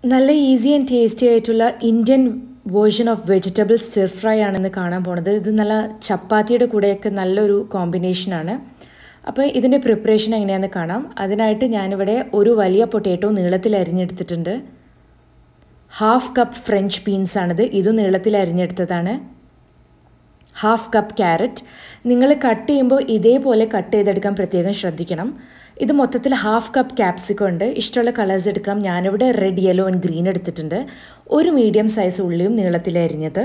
നല്ല easy and tasty ആയിട്ടുള്ള Indian version of vegetable stir fry ആണെന്ന് കാണാൻ പോണത് ഇത് നല്ല ചപ്പാത്തിയുടെ കൂടെയൊക്കെ നല്ലൊരു കോമ്പിനേഷനാണ് അപ്പോൾ ഇതിൻ്റെ പ്രിപ്പറേഷൻ എങ്ങനെയാണെന്ന് കാണാം അതിനായിട്ട് ഞാനിവിടെ ഒരു വലിയ പൊട്ടേറ്റോ നീളത്തിൽ അരിഞ്ഞെടുത്തിട്ടുണ്ട് ഹാഫ് കപ്പ് ഫ്രഞ്ച് ബീൻസ് ആണിത് ഇതും നീളത്തിൽ അരിഞ്ഞെടുത്തതാണ് ഹാഫ് കപ്പ് ക്യാരറ്റ് നിങ്ങൾ കട്ട് ചെയ്യുമ്പോൾ ഇതേപോലെ കട്ട് ചെയ്തെടുക്കാൻ പ്രത്യേകം ശ്രദ്ധിക്കണം ഇത് മൊത്തത്തിൽ ഹാഫ് കപ്പ് ക്യാപ്സിക്കം ഉണ്ട് ഇഷ്ടമുള്ള കളേഴ്സ് എടുക്കാം ഞാനിവിടെ റെഡ് യെല്ലോ ആൻഡ് ഗ്രീൻ എടുത്തിട്ടുണ്ട് ഒരു മീഡിയം സൈസ് ഉള്ളിയും നീളത്തിൽ അരിഞ്ഞത്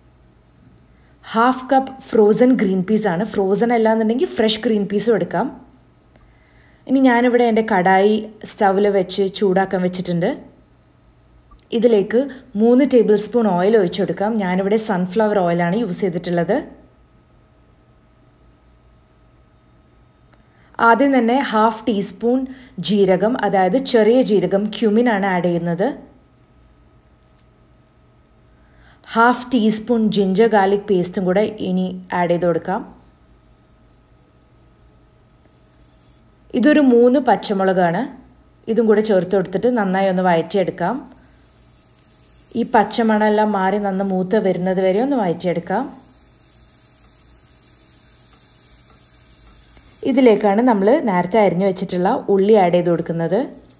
half cup frozen green peas ആണ് ഫ്രോസൺ അല്ലാന്നുണ്ടെങ്കിൽ ഫ്രഷ് ഗ്രീൻ പീസും എടുക്കാം ഇനി ഞാനിവിടെ എൻ്റെ കടായി സ്റ്റൗവിൽ വെച്ച് ചൂടാക്കാൻ വെച്ചിട്ടുണ്ട് ഇതിലേക്ക് മൂന്ന് ടേബിൾ സ്പൂൺ ഓയിൽ ഒഴിച്ചു കൊടുക്കാം ഞാനിവിടെ സൺഫ്ലവർ ഓയിലാണ് യൂസ് ചെയ്തിട്ടുള്ളത് ആദ്യം തന്നെ ഹാഫ് ടീസ്പൂൺ ജീരകം അതായത് ചെറിയ ജീരകം ക്യുമിനാണ് ആഡ് ചെയ്യുന്നത് ഹാഫ് ടീസ്പൂൺ ജിഞ്ചർ ഗാർലിക് പേസ്റ്റും കൂടെ ഇനി ആഡ് ചെയ്ത് കൊടുക്കാം ഇതൊരു മൂന്ന് പച്ചമുളകാണ് ഇതും കൂടെ ചേർത്ത് കൊടുത്തിട്ട് നന്നായി ഒന്ന് വഴറ്റിയെടുക്കാം ഈ പച്ചമണമെല്ലാം മാറി നന്ന് മൂത്ത് വരുന്നത് വരെ ഒന്ന് വഴറ്റിയെടുക്കാം ഇതിലേക്കാണ് നമ്മൾ നേരത്തെ അരിഞ്ഞു വെച്ചിട്ടുള്ള ഉള്ളി ആഡ് ചെയ്ത് കൊടുക്കുന്നത്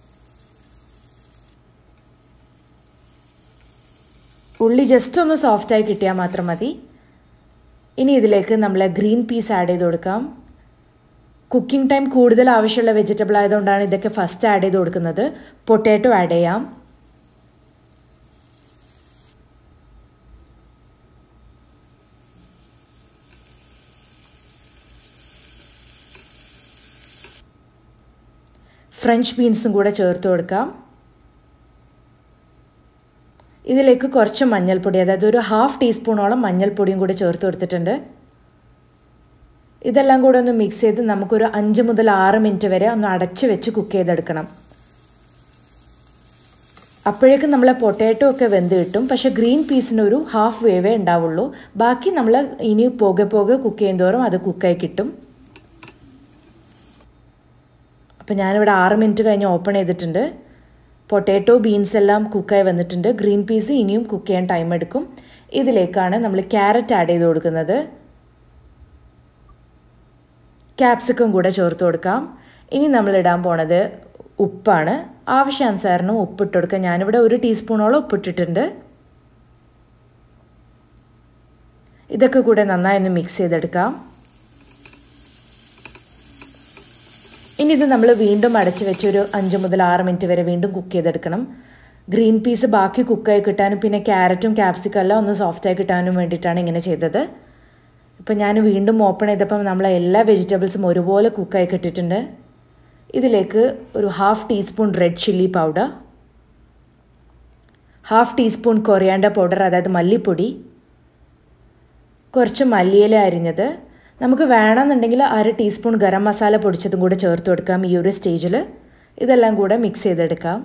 ഉള്ളി ജസ്റ്റ് ഒന്ന് സോഫ്റ്റായി കിട്ടിയാൽ മാത്രം മതി ഇനി ഇതിലേക്ക് നമ്മൾ ഗ്രീൻ പീസ് ആഡ് ചെയ്ത് കൊടുക്കാം കുക്കിംഗ് ടൈം കൂടുതൽ ആവശ്യമുള്ള വെജിറ്റബിൾ ആയതുകൊണ്ടാണ് ഇതൊക്കെ ഫസ്റ്റ് ആഡ് ചെയ്ത് കൊടുക്കുന്നത് പൊട്ടാറ്റോ ആഡ് ചെയ്യാം ഫ്രഞ്ച് ബീൻസും കൂടെ ചേർത്ത് കൊടുക്കാം ഇതിലേക്ക് കുറച്ച് മഞ്ഞൾപ്പൊടി അതായത് ഒരു ഹാഫ് ടീസ്പൂണോളം മഞ്ഞൾപ്പൊടിയും കൂടി ചേർത്ത് കൊടുത്തിട്ടുണ്ട് ഇതെല്ലാം കൂടെ ഒന്ന് മിക്സ് ചെയ്ത് നമുക്കൊരു അഞ്ച് മുതൽ ആറ് മിനിറ്റ് വരെ ഒന്ന് അടച്ച് വെച്ച് കുക്ക് ചെയ്തെടുക്കണം അപ്പോഴേക്കും നമ്മൾ പൊട്ടാറ്റോ ഒക്കെ വെന്ത് കിട്ടും പക്ഷെ ഗ്രീൻ പീസിന് ഒരു ഹാഫ് വേവേ ഉണ്ടാവുള്ളൂ ബാക്കി നമ്മൾ ഇനി പോകെ പോകെ കുക്ക് ചെയ്യുന്നതോറും അത് കുക്കായി കിട്ടും അപ്പോൾ ഞാനിവിടെ ആറ് മിനിറ്റ് കഴിഞ്ഞ് ഓപ്പൺ ചെയ്തിട്ടുണ്ട് പൊട്ടാറ്റോ ബീൻസ് എല്ലാം കുക്കായി വന്നിട്ടുണ്ട് ഗ്രീൻ പീസ് ഇനിയും കുക്ക് ചെയ്യാൻ ടൈം എടുക്കും ഇതിലേക്കാണ് നമ്മൾ ക്യാരറ്റ് ആഡ് ചെയ്ത് കൊടുക്കുന്നത് ക്യാപ്സിക്കം കൂടെ ചേർത്ത് കൊടുക്കാം ഇനി നമ്മൾ ഇടാൻ പോണത് ഉപ്പാണ് ആവശ്യാനുസരണം ഉപ്പിട്ട് കൊടുക്കുക ഞാനിവിടെ ഒരു ടീസ്പൂണോളം ഉപ്പിട്ടിട്ടുണ്ട് ഇതൊക്കെ കൂടെ നന്നായി ഒന്ന് മിക്സ് ചെയ്തെടുക്കാം ഇനി ഇത് നമ്മൾ വീണ്ടും അടച്ച് വെച്ച് ഒരു അഞ്ച് മുതൽ ആറ് മിനിറ്റ് വരെ വീണ്ടും കുക്ക് ചെയ്തെടുക്കണം ഗ്രീൻ പീസ് ബാക്കി കുക്കായി കിട്ടാനും പിന്നെ ക്യാരറ്റും ക്യാപ്സിക്കം എല്ലാം ഒന്ന് സോഫ്റ്റായി കിട്ടാനും വേണ്ടിയിട്ടാണ് ഇങ്ങനെ ചെയ്തത് ഇപ്പം ഞാൻ വീണ്ടും ഓപ്പൺ ചെയ്തപ്പം നമ്മളെ എല്ലാ വെജിറ്റബിൾസും ഒരുപോലെ കുക്കായി കിട്ടിയിട്ടുണ്ട് ഇതിലേക്ക് ഒരു half teaspoon red chilli powder half teaspoon coriander powder അതായത് മല്ലിപ്പൊടി കുറച്ച് മല്ലിയില അരിഞ്ഞത് നമുക്ക് വേണമെന്നുണ്ടെങ്കിൽ അര ടീസ്പൂൺ ഗരം മസാല പൊടിച്ചതും കൂടെ ചേർത്ത് കൊടുക്കാം ഈ ഒരു സ്റ്റേജിൽ ഇതെല്ലാം കൂടെ മിക്സ് ചെയ്തെടുക്കാം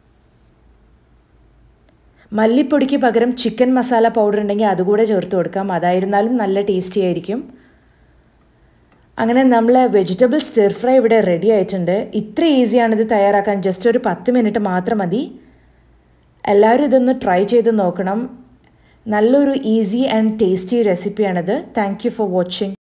മല്ലിപ്പൊടിക്ക് പകരം ചിക്കൻ മസാല പൗഡർ ഉണ്ടെങ്കിൽ അതുകൂടെ ചേർത്ത് കൊടുക്കാം അതായിരുന്നാലും നല്ല ടേസ്റ്റി ആയിരിക്കും അങ്ങനെ നമ്മൾ വെജിറ്റബിൾ സ്റ്റിർ ഫ്രൈ ഇവിടെ റെഡി ആയിട്ടുണ്ട് ഇത്ര ഈസിയാണിത് തയ്യാറാക്കാൻ ജസ്റ്റ് ഒരു പത്ത് മിനിറ്റ് മാത്രം മതി എല്ലാവരും ഇതൊന്ന് ട്രൈ ചെയ്ത് നോക്കണം നല്ലൊരു ഈസി ആൻഡ് ടേസ്റ്റി റെസിപ്പിയാണിത് താങ്ക് യു ഫോർ വാച്ചിങ്